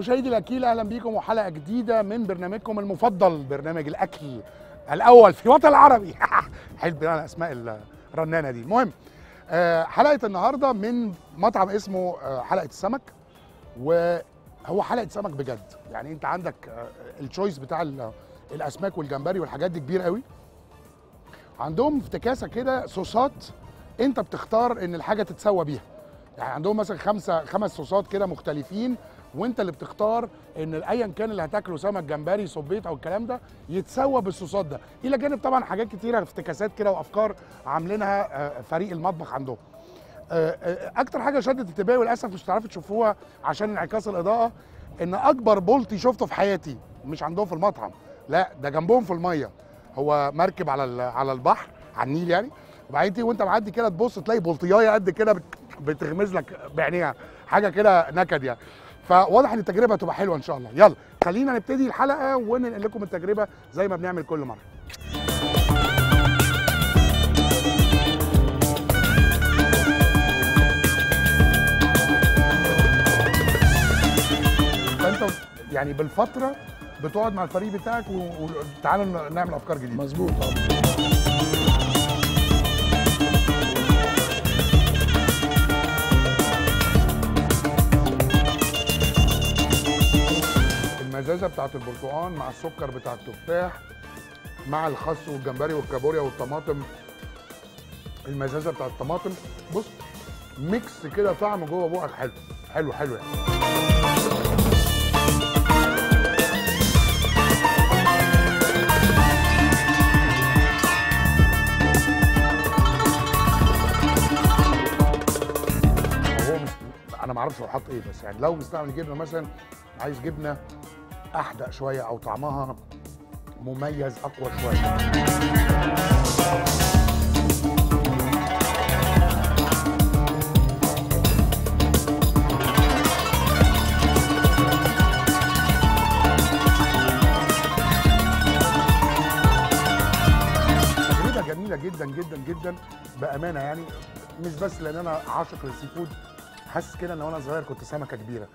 مشاهدي الاكيل اهلا بيكم وحلقه جديده من برنامجكم المفضل برنامج الاكل الاول في الوطن العربي حلو انا اسماء الرنانه دي المهم آه، حلقه النهارده من مطعم اسمه آه، حلقه السمك وهو حلقه سمك بجد يعني انت عندك آه، التشويس بتاع ال- الاسماك والجمبري والحاجات دي كبير قوي عندهم افتكاسه كده صوصات انت بتختار ان الحاجه تتسوى بيها يعني عندهم مثلا خمسه خمس صوصات كده مختلفين وانت اللي بتختار ان ايا كان اللي هتاكله سمك جمبري صبيط او الكلام ده يتسوى بالصوصات ده الى جانب طبعا حاجات كتيره افتكاسات كده وافكار عاملينها آه، فريق المطبخ عندهم آه، آه، اكتر حاجه شدت انتباهي وللاسف مش هتعرفوا تشوفوها عشان انعكاس الاضاءه ان اكبر بولتي شفته في حياتي مش عندهم في المطعم لا ده جنبهم في الميه هو مركب على ال- على البحر على النيل يعني وبعدين تيجي وانت معدي كده تبص تلاقي بلطيايه قد كده بت- بتغمز لك بعينيها حاجه كده نكد يعني فواضح ان التجربه هتبقى حلوه ان شاء الله يلا خلينا نبتدي الحلقه وننقل لكم التجربه زي ما بنعمل كل مره فانت يعني بالفتره بتقعد مع الفريق بتاعك و- وتعالوا نعمل افكار جديده مظبوط اه المزازه بتاعت البرتقال مع السكر بتاع التفاح مع الخس والجمبري والكابوريا والطماطم المزازه بتاعت الطماطم بص ميكس كده طعم جوه بقك حلو حلو حلو يعني هو مش انا ما اعرفش هو حاط ايه بس يعني لو مستعمل جبنه مثلا عايز جبنه احدق شويه او طعمها مميز اقوى شويه تجربه جميله جدا جدا جدا بامانه يعني مش بس لان انا عاشق للسي فود حاسس كده ان وانا صغير كنت سمكه كبيره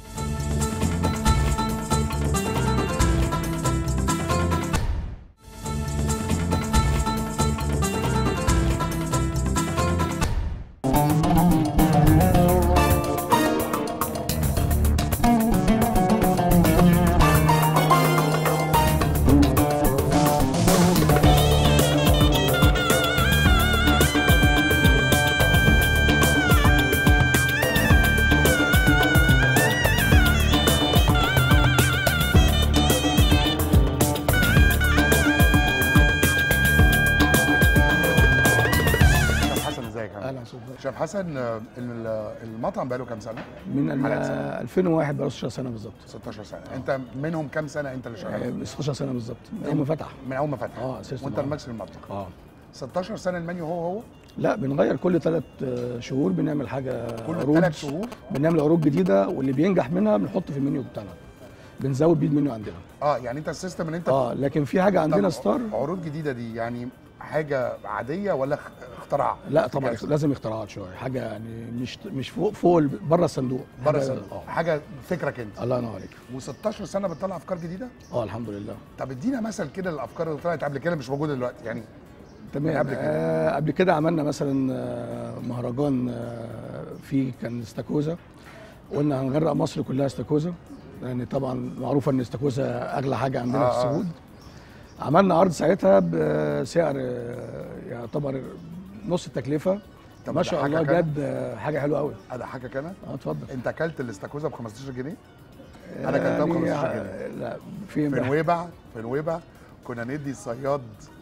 شيف حسن ازيك يا عم؟ اهلا وسهلا شيف حسن آه، ال- المطعم بقاله كام سنه؟ من ال- حلقة سنة. 2001 بقى 16 سنه بالظبط 16 سنه انت منهم كام سنه انت اللي شغال آه، 16 سنه بالظبط من اول ما فتح من اول ما فتح اه اساسا وانت آه. المكسر المطبخ اه 16 سنه المنيو هو هو لا بنغير كل ثلاث شهور بنعمل حاجه كل عروض ثلاث شهور بنعمل عروض جديده واللي بينجح منها بنحط في المنيو بتاعنا بنزود بيه المنيو عندنا اه يعني انت السيستم ان انت اه لكن في حاجه عندنا طب ستار عروض جديده دي يعني حاجه عاديه ولا اخ- اختراع؟ لا طبعا افتكاسة. لازم اختراعات شويه حاجه يعني مش مش فوق فوق ال- بره الصندوق بره حاجة- الصندوق اه حاجه فكرك انت الله ينور عليك و16 سنه بتطلع افكار جديده اه الحمد لله طب ادينا مثل كده الافكار اللي طلعت قبل كده مش موجوده دلوقتي يعني تمام قبل كده. آه قبل كده عملنا مثلا آه، مهرجان آه فيه كان استاكوزا قلنا هنغرق مصر كلها استاكوزا لان طبعا معروفه ان الاستاكوزا اغلى حاجه عندنا آه، في آه. السعود عملنا عرض ساعتها بسعر آه، يعتبر نص التكلفه طب ما ده شاء حاجة الله كانت؟ جاب آه، حاجه حلوه قوي اضحكك انا اه اتفضل انت اكلت الاستاكوزا ب 15 جنيه أنا كلتها ب يعني 15 آه، لا في في امبارح. نويبع في نويبع كنا ندي الصياد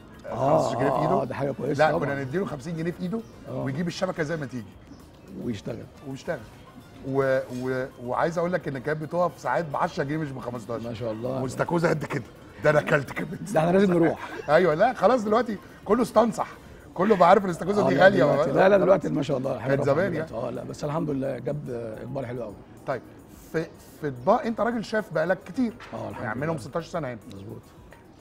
اه 15 جنيه في اه ايده آه، ده حاجه كويسه لا طبعا كنا نديله 50 جنيه في ايده آه. ويجيب الشبكه زي ما تيجي ويشتغل ويشتغل و... و... وعايز اقول لك ان كانت بتقف ساعات ب 10 جنيه مش ب 15 ما شاء الله واستاكوزا قد كده ده انا اكلت كمان ده احنا لازم نروح ايوه لا خلاص دلوقتي كله استنصح كله بقى عارف الاستاكوزا آه، دي لا غاليه دلوقتي- لا لا دلوقتي ما شاء الله حاجة كانت رفعت زمان دلوقتي. اه لا بس الحمد لله جاب آه، اقبال حلو قوي طيب في في اطباق انت راجل شاف بقالك كتير اه الحمد يعني منهم لله 16 سنه هنا مظبوط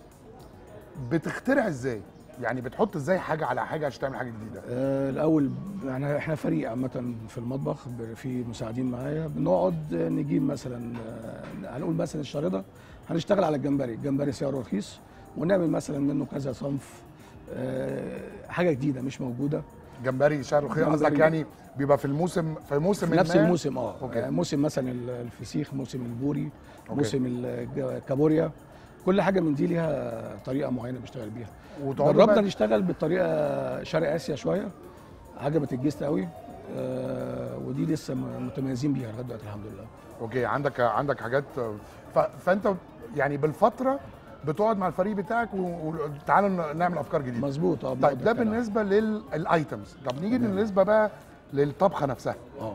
بتخترع ازاي؟ يعني بتحط ازاي حاجه على حاجه عشان تعمل حاجه جديده؟ آه الاول يعني احنا فريق عامة في المطبخ ب- في مساعدين معايا بنقعد نجيب مثلا آه، هنقول مثلا الشارده هنشتغل على الجمبري، الجمبري سعره رخيص ونعمل مثلا منه كذا صنف آه، حاجة جديدة مش موجودة جمبري شهر رخيص جمبري. قصدك يعني بيبقى في الموسم في موسم في نفس ما؟ الموسم اه أوكي. آه، موسم مثلا ال- الفسيخ موسم البوري أوكي. موسم الج- الكابوريا كل حاجة من دي ليها طريقة معينة بنشتغل بيها وتقعدوا جربنا بقى- نشتغل بالطريقه شرق اسيا شويه عجبت الجيست قوي آه ودي لسه م- متميزين بيها لغايه دلوقتي الحمد لله اوكي عندك عندك حاجات ف... فانت يعني بالفتره بتقعد مع الفريق بتاعك وتعالوا نعمل افكار جديده مظبوط اه طيب بنقعد ده نتكلم. بالنسبه للايتمز طب نيجي تمام. بالنسبه بقى للطبخه نفسها اه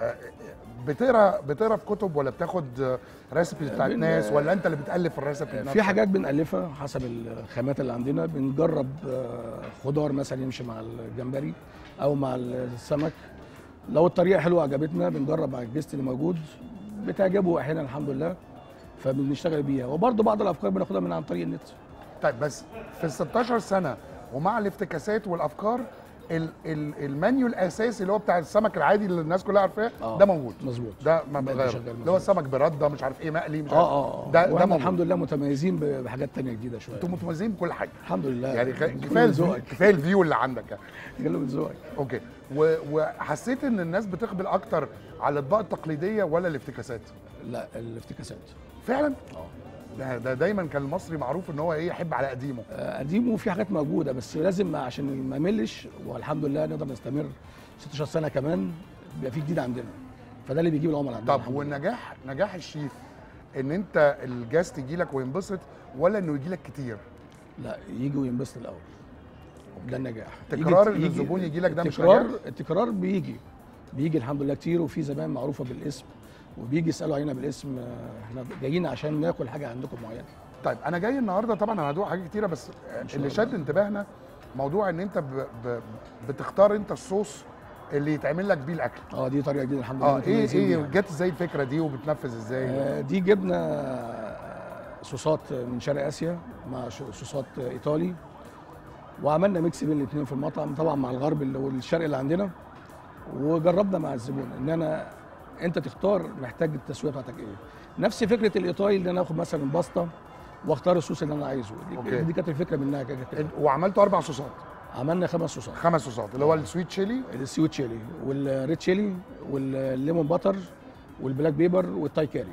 بتقرا بتقرا في كتب ولا بتاخد ريسبيز بتاعت بن- ناس ولا انت اللي بتالف الريسبي في حاجات بنألفها حسب الخامات اللي عندنا بنجرب آه، خضار مثلا يمشي مع الجمبري او مع السمك لو الطريقه حلوه عجبتنا بنجرب مع الجيست اللي موجود بتعجبه احيانا الحمد لله فبنشتغل بيها وبرضه بعض الافكار بناخدها من عن طريق النت طيب بس في ال 16 سنه ومع الافتكاسات والافكار ال ال المنيو الاساسي اللي هو بتاع السمك العادي اللي الناس كلها عارفاه آه. ده موجود مظبوط ده ما ده بيتغير شغال اللي هو مظبوط. السمك برده مش عارف ايه مقلي مش عارف اه اه ده ده واحنا موجود. الحمد لله متميزين ب- بحاجات تانية جديده شويه انتوا متميزين بكل حاجه الحمد لله يعني خ- كله كفايه من الفيو ذوقك كفايه الفيو اللي عندك يعني كله من ذوقك اوكي و- وحسيت ان الناس بتقبل اكتر على الاطباق التقليديه ولا الافتكاسات لا الافتكاسات فعلا اه ده, ده دايما كان المصري معروف ان هو ايه يحب على قديمه آه، قديم وفي حاجات موجوده بس لازم عشان ما ملش والحمد لله نقدر نستمر 16 سنه كمان بيبقى في جديد عندنا فده اللي بيجيب العملاء عندنا طب الحمد لله. والنجاح نجاح الشيف ان انت الجاست يجي لك وينبسط ولا انه يجي لك كتير لا يجي وينبسط الاول ده النجاح تكرار إن الزبون يجي لك ده مش التكرار نجاح؟ التكرار بيجي بيجي الحمد لله كتير وفي زمان معروفه بالاسم وبيجي يسالوا علينا بالاسم آه، احنا جايين عشان ناكل حاجه عندكم معينه طيب انا جاي النهارده طبعا انا هدوق حاجات كتيره بس شاء اللي الله. شد انتباهنا موضوع ان انت ب... ب... بتختار انت الصوص اللي يتعمل لك بيه الاكل اه دي طريقه جديده الحمد لله اه ايه متميزين ايه بيها. جت ازاي الفكره دي وبتنفذ ازاي آه، دي جبنا آه، صوصات من شرق اسيا مع ش- صوصات ايطالي وعملنا ميكس بين الاثنين في المطعم طبعا مع الغرب اللي والشرق اللي عندنا وجربنا مع الزبون ان انا انت تختار محتاج التسويه بتاعتك ايه نفس فكره الايطالي ان انا اخد مثلا باستا واختار الصوص اللي انا عايزه أوكي. دي, دي كانت الفكره منها كده كده وعملتوا اربع صوصات عملنا خمس صوصات خمس صوصات اللي هو السويت تشيلي السويت تشيلي والريد تشيلي والليمون باتر والبلاك بيبر والتاي كاري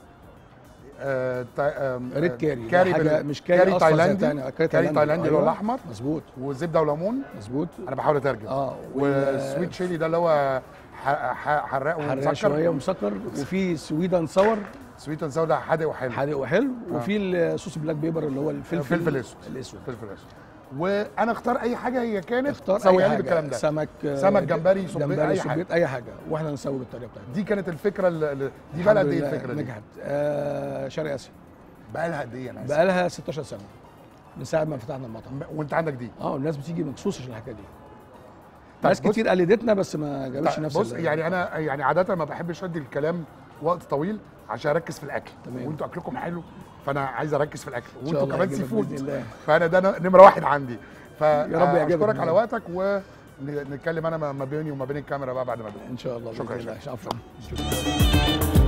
آه تا- آم، ريد آه، كاري كاري حاجه بال- مش كاري, كاري أصفر زي تايلاندي بتاعنا. كاري تايلاندي اللي هو أيوة. الاحمر مظبوط وزبده وليمون مظبوط انا بحاول اترجم اه والسويت تشيلي ده اللي هو ح- ح- حراق حراق شويه ومسكر ومسكر وفي سويدن صور سويت اند ساور ده حادق وحلو حادق وحلو وفي الصوص البلاك بيبر اللي هو الفلفل فلفل اسود الاسود فلفل اسود وانا اختار اي حاجه هي كانت اختار سويها اي لي حاجه بالكلام ده سمك سمك، جمبري، صبيط، جمبري أي حاجة. صبيط اي حاجه واحنا نسوي بالطريقه بتاعتنا دي كانت الفكره اللي اللي- دي بقى لها قد الحمد ايه لله الفكره دي؟ نجحت آه شرق اسيا بقى لها قد ايه انا آسف. بقى لها 16 سنه من ساعه ما فتحنا المطعم وانت عندك دي اه الناس بتيجي مخصوص عشان الحكايه دي طب ناس بص- كتير قلدتنا بس ما جابتش طيب نفس بص ال- يعني انا يعني عاده ما بحبش ادي الكلام وقت طويل عشان اركز في الاكل تمام. وانتوا اكلكم حلو فانا عايز اركز في الاكل إن شاء وانتوا الله كمان يعجبك سي فود بإذن الله. فانا ده ن- نمره واحد عندي يا رب يعجبك اشكرك على بإذن وقتك ونتكلم انا ما بيني وما بين الكاميرا بقى بعد ما ادوق ان شاء الله شكراً بإذن يا الله. عفوا شكرا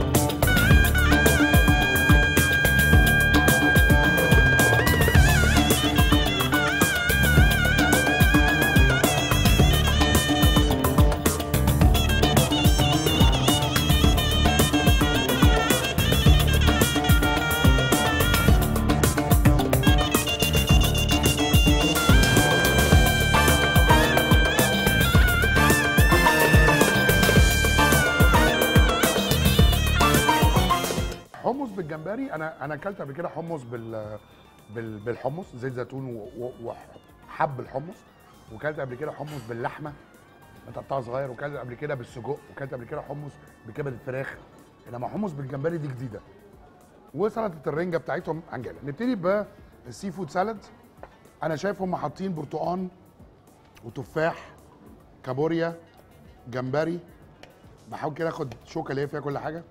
حمص بالجمبري انا انا اكلت قبل كده حمص بال بال بالحمص زيت زيتون و- و- وحب الحمص وكلت قبل كده حمص باللحمه متقطعه صغير وكلت قبل كده بالسجق وكلت قبل كده حمص بكبد الفراخ انما حمص بالجمبري دي جديده وسلطه الرنجه بتاعتهم عنجاله نبتدي بالسي فود سالاد انا شايف هم حاطين برتقان وتفاح كابوريا جمبري بحاول كده اخد شوكه اللي هي فيها كل حاجه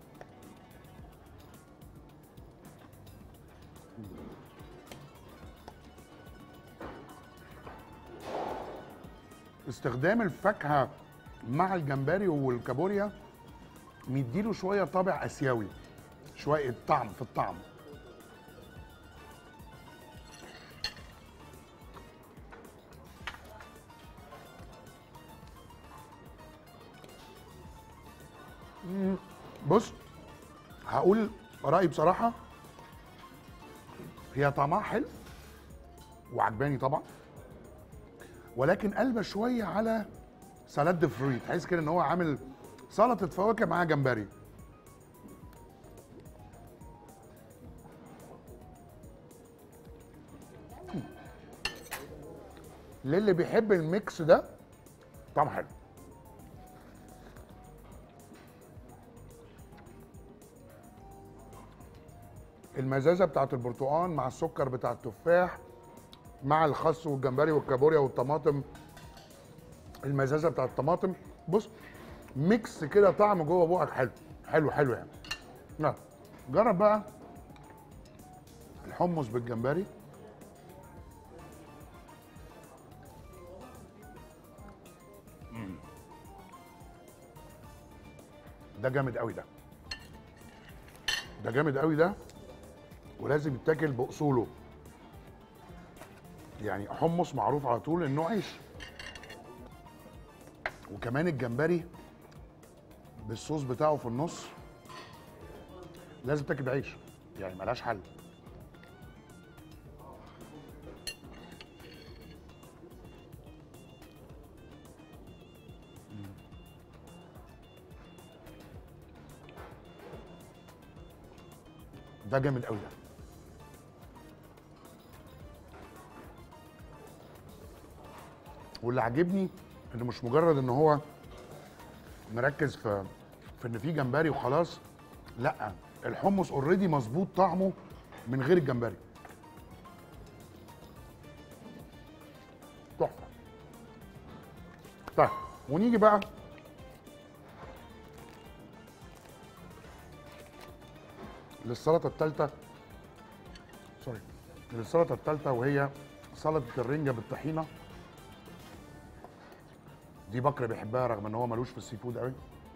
استخدام الفاكهه مع الجمبري والكابوريا مديله شويه طابع اسيوي شويه طعم في الطعم مم. بص هقول رايي بصراحه هي طعمها حلو وعجباني طبعا ولكن قلبه شويه على سلاد فروي تحس كده ان هو عامل سلطه فواكه معاها جمبري للي بيحب الميكس ده طعم حلو المزازه بتاعت البرتقال مع السكر بتاع التفاح مع الخس والجمبري والكابوريا والطماطم المزازه بتاعت الطماطم بص ميكس كده طعم جوه بوقك حلو حلو حلو يعني لا جرب بقى الحمص بالجمبري مم. ده جامد قوي ده ده جامد قوي ده ولازم يتاكل باصوله يعني حمص معروف على طول انه عيش وكمان الجمبري بالصوص بتاعه في النص لازم تاكل بعيش يعني ملهاش حل ده جامد قوي ده واللي عاجبني انه مش مجرد ان هو مركز في في ان في جمبري وخلاص لا الحمص اوريدي مظبوط طعمه من غير الجمبري تحفه طيب ونيجي بقى للسلطه الثالثه سوري للسلطه الثالثه وهي سلطه الرنجه بالطحينه دي بكر بيحبها رغم ان هو ملوش في السي فود قوي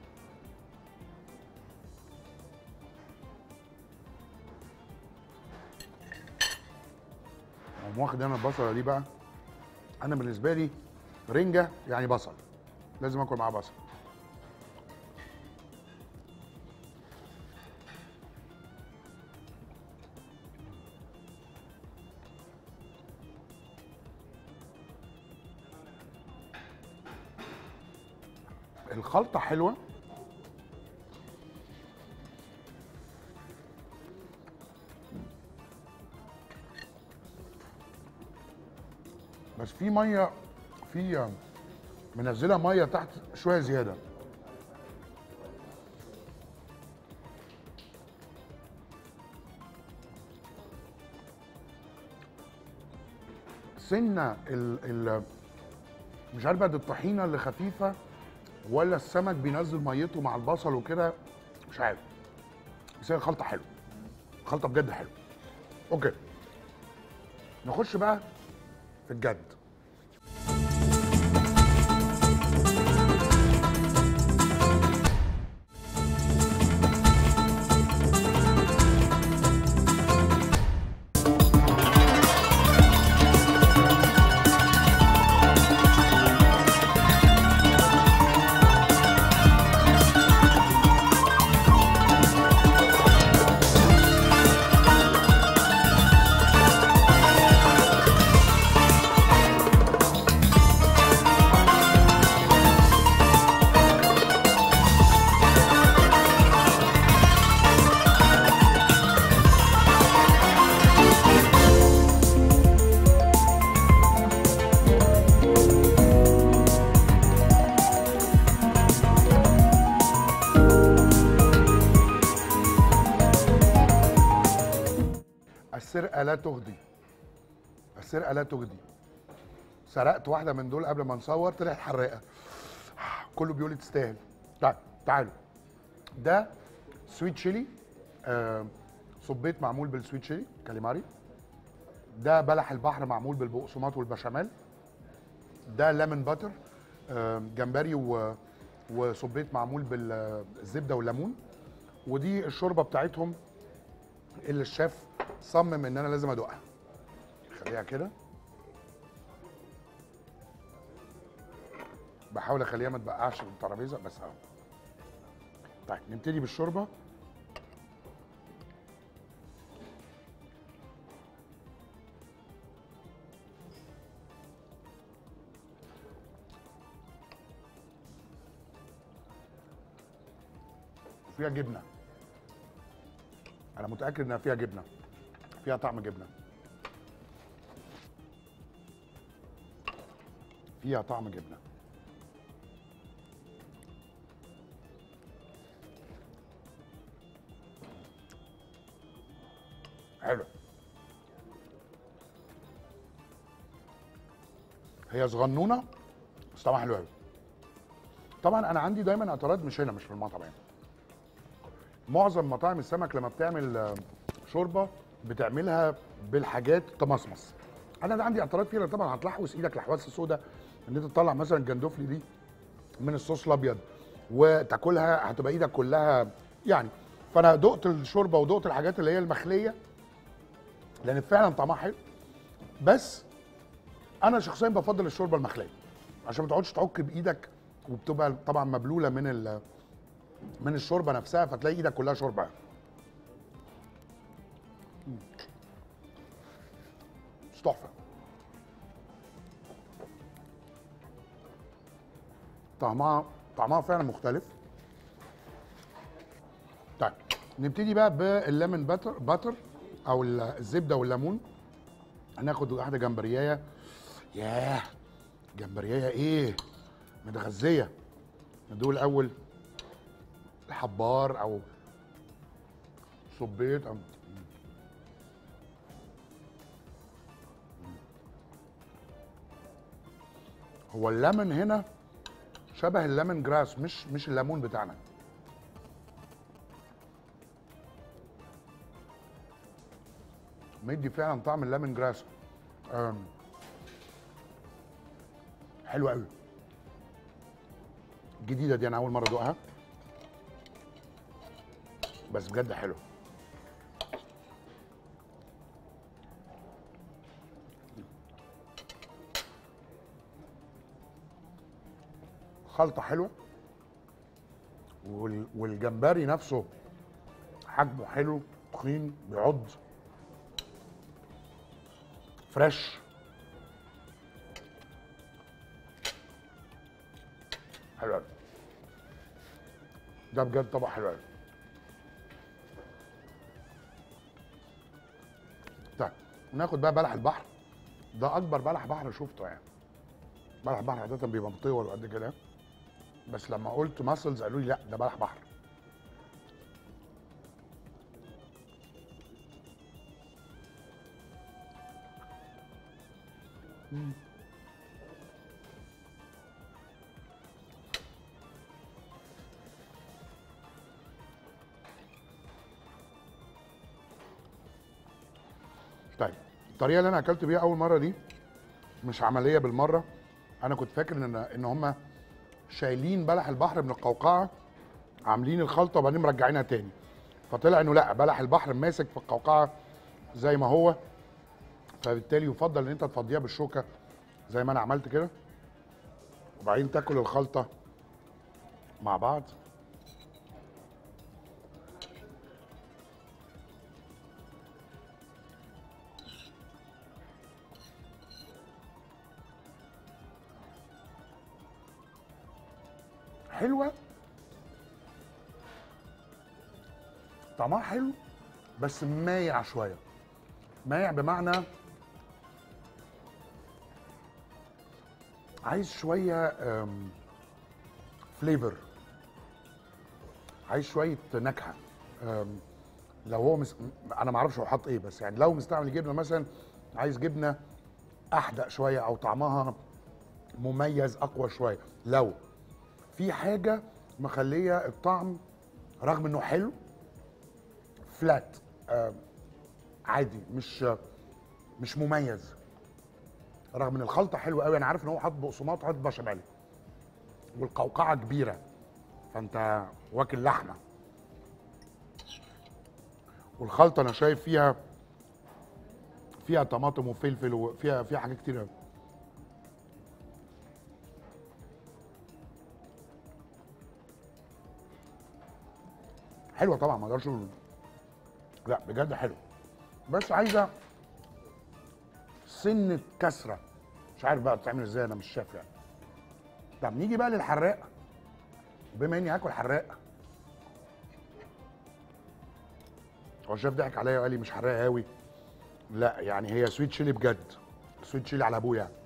اقوم واخد انا البصله دي بقى انا بالنسبه لي رنجه يعني بصل لازم اكل معاه بصل الخلطه حلوه بس في ميه في منزله ميه تحت شويه زياده سنه ال ال مش عارف بقى دي الطحينه اللي خفيفه ولا السمك بينزل ميته مع البصل وكده مش عارف بس هي الخلطه حلوه الخلطه بجد حلوه اوكي نخش بقى في الجد السرقه لا تهدي السرقه لا تهدي سرقت واحده من دول قبل ما نصور طلعت حراقه كله بيقول لي تستاهل طيب تعالوا ده سويت شيلي آه صبيت معمول بالسويت شيلي كاليماري ده بلح البحر معمول بالبقسماط والبشاميل ده ليمون باتر آه جمبري و وصبيت معمول بالزبده والليمون ودي الشوربه بتاعتهم اللي الشيف صمم ان انا لازم ادوقها خليها كده بحاول اخليها ما تبقعش من الترابيزه بس اهو طيب نبتدي بالشوربه فيها جبنه انا متاكد انها فيها جبنه فيها طعم جبنه فيها طعم جبنه حلو هي صغنونه بس طعمها حلو قوي طبعا انا عندي دايما اعتراض مش هنا مش في المطعم يعني معظم مطاعم السمك لما بتعمل آه، شوربه بتعملها بالحاجات تمصمص انا ده عندي اعتراض فيها لأن طبعا هتلحوس ايدك لحواسه سودا ان انت تطلع مثلا الجندوفلي دي من الصوص الابيض وتاكلها هتبقى ايدك كلها يعني فانا دقت الشوربه ودقت الحاجات اللي هي المخليه لان فعلا طعمها حلو بس انا شخصيا بفضل الشوربه المخليه عشان ما تقعدش تعك بايدك وبتبقى طبعا مبلوله من ال من الشوربه نفسها فتلاقي ايدك كلها شوربه مم. بس تحفه طعمها طعمها فعلا مختلف طيب نبتدي بقى بالليمون باتر باتر او ال- الزبده والليمون هناخد واحده جمبريايه ياه جمبريايه ايه متغذيه ندول الاول الحبار او صبيت أو هو الليمون هنا شبه الليمون جراس مش مش الليمون بتاعنا مدي فعلا طعم الليمون جراس أم. حلو قوي جديده دي انا اول مره ادوقها بس بجد حلو خلطه حلوه وال- والجمبري نفسه حجمه حلو تخين بيعض فريش حلو قوي ده بجد طبق حلو قوي طيب ناخد بقى بلح البحر ده اكبر بلح بحر شفته يعني بلح البحر عاده بيبقى مطول قد كده بس لما قلت ماسلز قالوا لي لا ده بلح بحر مم. طيب الطريقه اللي انا اكلت بيها اول مره دي مش عمليه بالمره انا كنت فاكر ان ان هم شايلين بلح البحر من القوقعه عاملين الخلطه وبعدين مرجعينها تاني فطلع انه لا بلح البحر ماسك في القوقعه زي ما هو فبالتالي يفضل ان انت تفضيها بالشوكه زي ما انا عملت كده وبعدين تاكل الخلطه مع بعض حلوه طعمها حلو بس مايع شويه مايع بمعنى عايز شويه فليفر عايز شويه نكهه أم، لو هو مس... انا ما اعرفش هو حاط ايه بس يعني لو مستعمل جبنه مثلا عايز جبنه احدق شويه او طعمها مميز اقوى شويه لو في حاجه مخليه الطعم رغم انه حلو فلات آه عادي مش مش مميز رغم ان الخلطه حلوه قوي انا عارف ان هو حاطط بقسماط وحاطط بشاميل والقوقعه كبيره فانت واكل لحمه والخلطه انا شايف فيها فيها طماطم وفلفل وفيها فيها حاجات كتير قوي حلوه طبعا ما اقدرش اقول لا بجد حلو بس عايزه سنه كسره مش عارف بقى بتتعمل ازاي انا مش شايف يعني طب نيجي بقى للحراق بما اني هاكل حراق هو الشيف ضحك عليا وقال لي مش حراق قوي لا يعني هي سويت شيلي بجد سويت شيلي على ابويا يعني.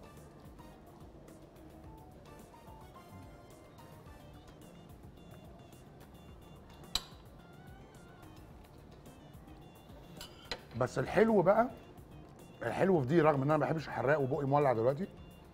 بس الحلو بقى الحلو في دي رغم ان انا ما بحبش الحراق وبقي مولع دلوقتي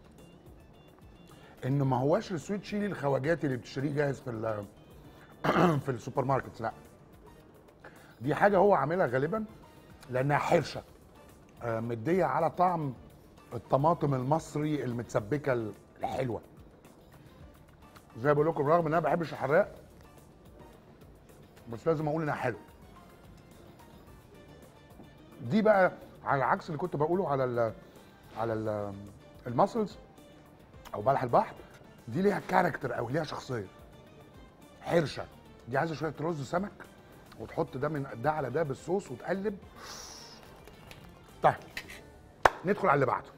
ان ما هواش السويت شيلي الخواجاتي اللي بتشتريه جاهز في ال- في السوبر ماركت لا دي حاجه هو عاملها غالبا لانها حرشه آه، مديه على طعم الطماطم المصري المتسبكه الحلوه زي ما بقول لكم رغم ان انا ما بحبش الحراق بس لازم اقول انها حلوه دي بقى على عكس اللي كنت بقوله على ال على ال الماسلز او بلح البحر دي ليها كاركتر او ليها شخصيه حرشه دي عايزه شويه رز سمك وتحط ده من ده على ده بالصوص وتقلب طيب ندخل على اللي بعده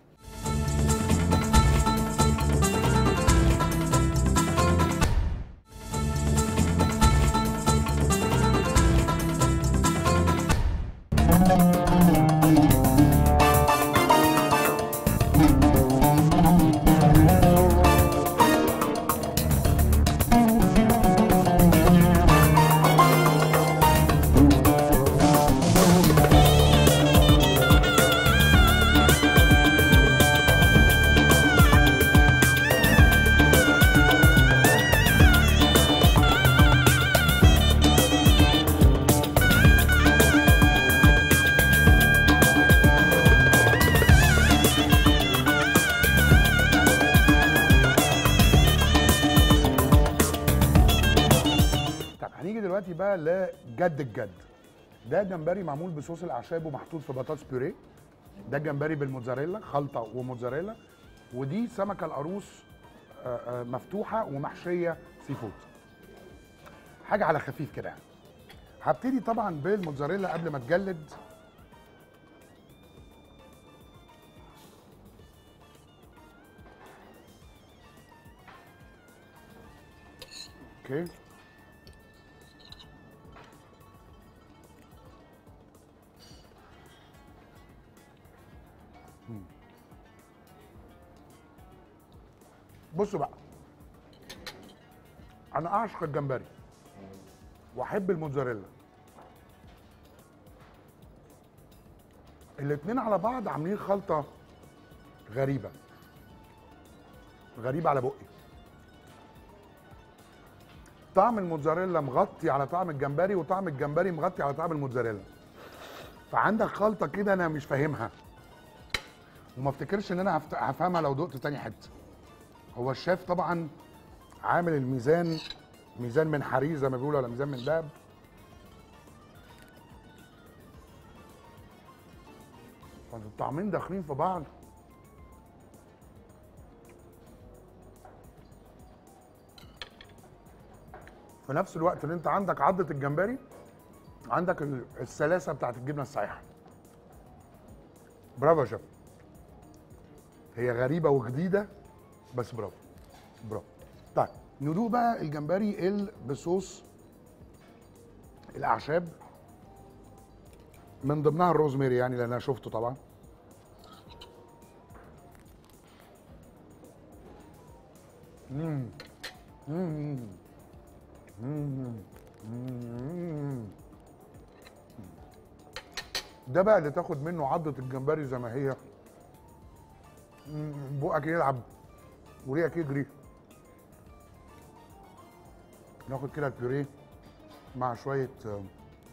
طب هنيجي دلوقتي بقى لجد الجد ده جمبري معمول بصوص الاعشاب ومحطوط في بطاطس بيوريه ده جمبري بالموتزاريلا خلطه وموتزاريلا ودي سمكه القاروص آه، آه، مفتوحه ومحشيه سي فود حاجه على خفيف كده يعني هبتدي طبعا بالموتزاريلا قبل ما تجلد اوكي مم. بصوا بقى انا اعشق الجمبري واحب الموتزاريلا الاتنين على بعض عاملين خلطه غريبه غريبه على بقي طعم الموتزاريلا مغطي على طعم الجمبري وطعم الجمبري مغطي على طعم الموتزاريلا فعندك خلطه كده انا مش فاهمها وما افتكرش ان انا هفت- هفهمها لو دقت تاني حته هو الشيف طبعا عامل الميزان ميزان من حرير زي ما بيقولوا ولا ميزان من ذهب فالطعمين داخلين في بعض في نفس الوقت اللي انت عندك عضة الجمبري عندك ال- السلاسة بتاعت الجبنة السايحة برافو يا شيف هي غريبة وجديدة بس برافو برافو طيب ندوق بقى الجمبري ال- بصوص الأعشاب من ضمنها الروزميري يعني لأن أنا شفته طبعا مم. مم. مم. مم. ده بقى اللي تاخد منه عضة الجمبري زي ما هي مم. بقك يلعب وريقك يجري ناخد كده البيوريه مع شوية آه،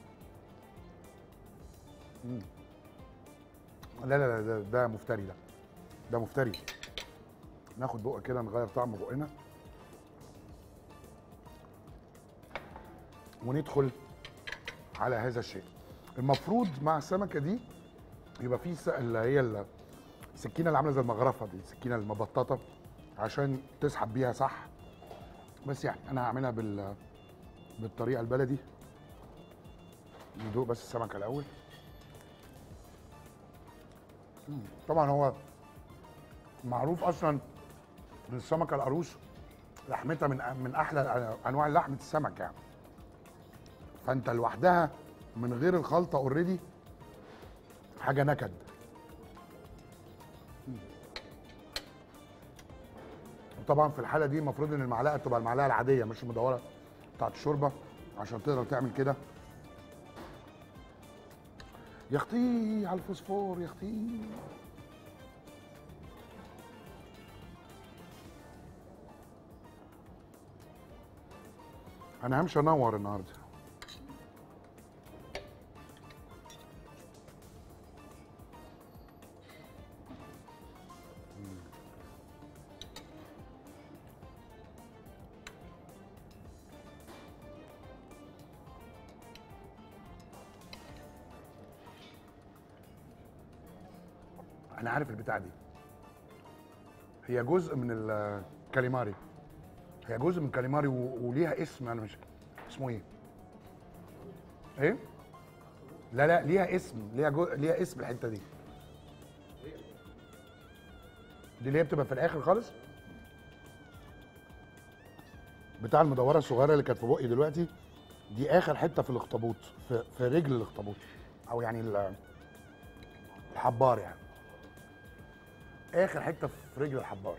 مم. لا لا لا ده, ده مفتري ده ده مفتري ناخد بقى كده نغير طعم بقنا وندخل على هذا الشيء المفروض مع السمكه دي يبقى في س- اللي هي ال- السكينه اللي عامله زي المغرفه دي السكينه المبططه عشان تسحب بيها صح بس يعني انا هعملها بال بالطريقه البلدي ندوق بس السمكه الاول مم. طبعا هو معروف اصلا ان السمكه القاروص لحمتها من من احلى انواع لحمه السمك يعني فانت لوحدها من غير الخلطه اوريدي حاجه نكد وطبعا في الحاله دي المفروض ان المعلقه تبقى المعلقه العاديه مش المدوره بتاعت الشوربه عشان تقدر تعمل كده يا اختي على الفوسفور يا اختي انا همشي انور النهارده انا عارف البتاع دي هي جزء من الكاليماري هي جزء من كاليماري و- وليها اسم انا مش اسمه ايه ايه لا لا ليها اسم ليها جو... ليها اسم الحته دي دي اللي هي بتبقى في الاخر خالص بتاع المدوره الصغيره اللي كانت في بقي دلوقتي دي اخر حته في الاخطبوط في, في رجل الاخطبوط او يعني ال- الحبار يعني اخر حته في رجل الحبار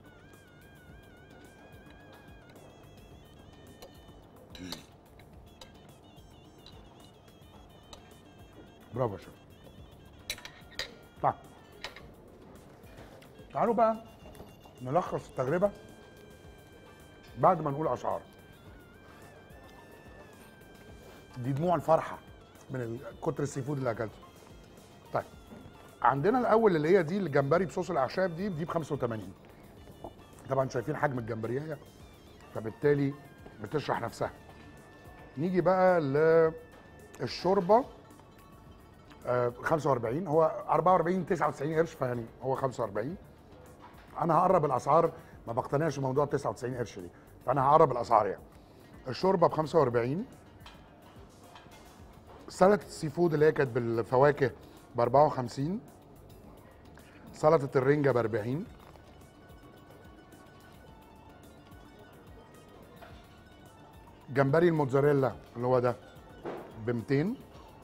برافو يا شيخ طيب تعالوا بقى نلخص التجربه بعد ما نقول اسعار دي دموع الفرحه من ال- كتر السي فود اللي اكلته طيب عندنا الاول اللي هي دي الجمبري بصوص الاعشاب دي دي ب 85 طبعا شايفين حجم الجمبريه فبالتالي بتشرح نفسها نيجي بقى للشوربه آه 45 هو 44 99 قرش فيعني هو 45 انا هقرب الاسعار ما بقتنعش بموضوع 99 قرش دي فانا هقرب الاسعار يعني الشوربه ب 45 سلطه السي فود اللي هي كانت بالفواكه ب 54 سلطه الرنجه ب 40 جمبري الموتزاريلا اللي هو ده ب 200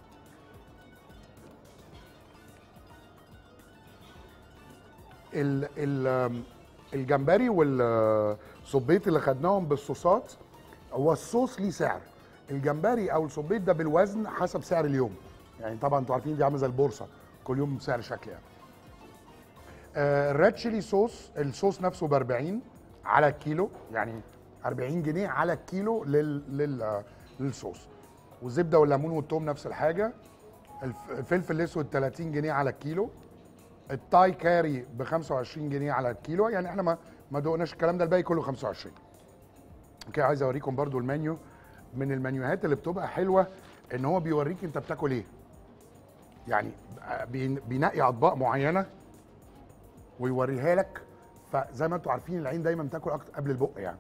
ال ال الجمبري والصبيط اللي خدناهم بالصوصات هو الصوص ليه سعر الجمبري او الصبيط ده بالوزن حسب سعر اليوم يعني طبعا انتوا عارفين دي عامله زي البورصه كل يوم سعر شكل يعني آه، الريد تشيلي صوص الصوص نفسه ب 40 على الكيلو يعني 40 جنيه على الكيلو لل لل آه، للصوص والزبده والليمون والثوم نفس الحاجه الف- الفلفل الاسود 30 جنيه على الكيلو التاي كاري ب 25 جنيه على الكيلو يعني احنا ما ما دقناش الكلام ده الباقي كله 25 اوكي عايز اوريكم برضو المنيو من المنيوهات اللي بتبقى حلوه ان هو بيوريك انت بتاكل ايه يعني بين- بينقي اطباق معينه ويوريها لك فزي ما انتم عارفين العين دايما بتاكل اكتر قبل البق يعني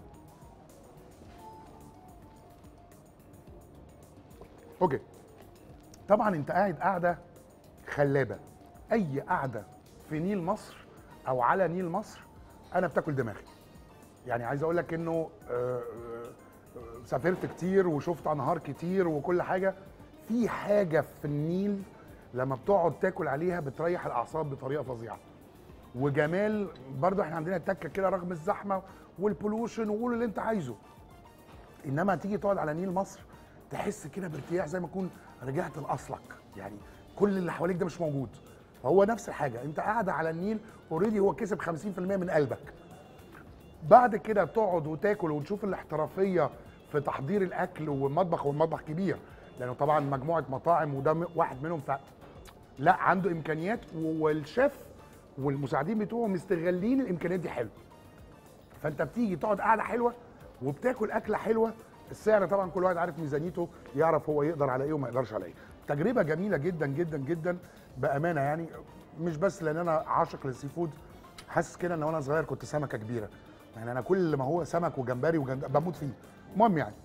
اوكي طبعا انت قاعد قاعده خلابه اي قاعده في نيل مصر او على نيل مصر انا بتاكل دماغي يعني عايز اقول لك انه آه، آه، سافرت كتير وشفت انهار كتير وكل حاجه في حاجه في النيل لما بتقعد تاكل عليها بتريح الاعصاب بطريقه فظيعه وجمال برضو احنا عندنا تكه كده رغم الزحمه والبولوشن وقول اللي انت عايزه انما تيجي تقعد على نيل مصر تحس كده بارتياح زي ما تكون رجعت لاصلك يعني كل اللي حواليك ده مش موجود فهو نفس الحاجه انت قاعد على النيل اوريدي هو كسب 50% من قلبك بعد كده تقعد وتاكل وتشوف الاحترافيه في تحضير الاكل والمطبخ والمطبخ كبير لانه طبعا مجموعه مطاعم وده م- واحد منهم ف لا عنده امكانيات و- والشيف والمساعدين بتوعه مستغلين الامكانيات دي حلو فانت بتيجي تقعد قاعده حلوه وبتاكل اكله حلوه السعر طبعا كل واحد عارف ميزانيته يعرف هو يقدر على ايه وما يقدرش على ايه تجربه جميله جدا جدا جدا بامانه يعني مش بس لان انا عاشق للسي فود حاسس كده ان وانا صغير كنت سمكه كبيره يعني انا كل ما هو سمك وجمبري وجند... بموت فيه المهم يعني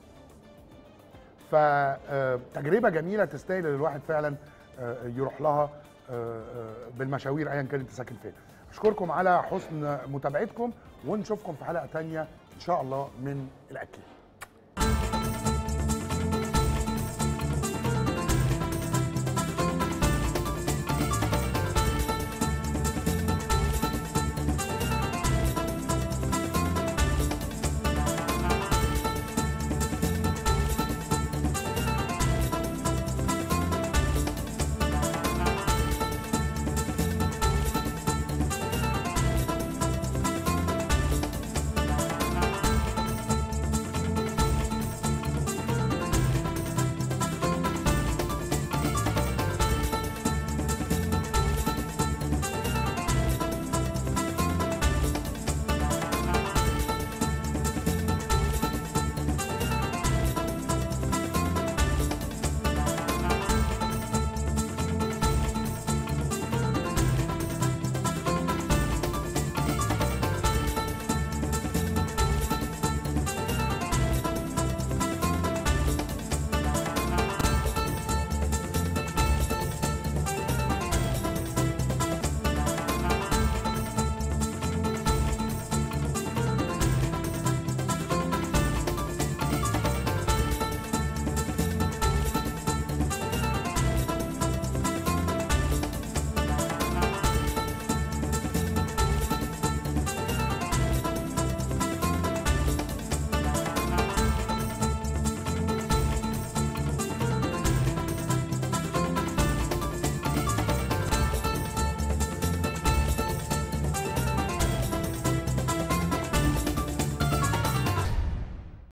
فتجربه جميله تستاهل ان الواحد فعلا آه، يروح لها آه، آه، بالمشاوير ايا كان انت ساكن فين اشكركم على حسن متابعتكم ونشوفكم في حلقه تانية ان شاء الله من الاكل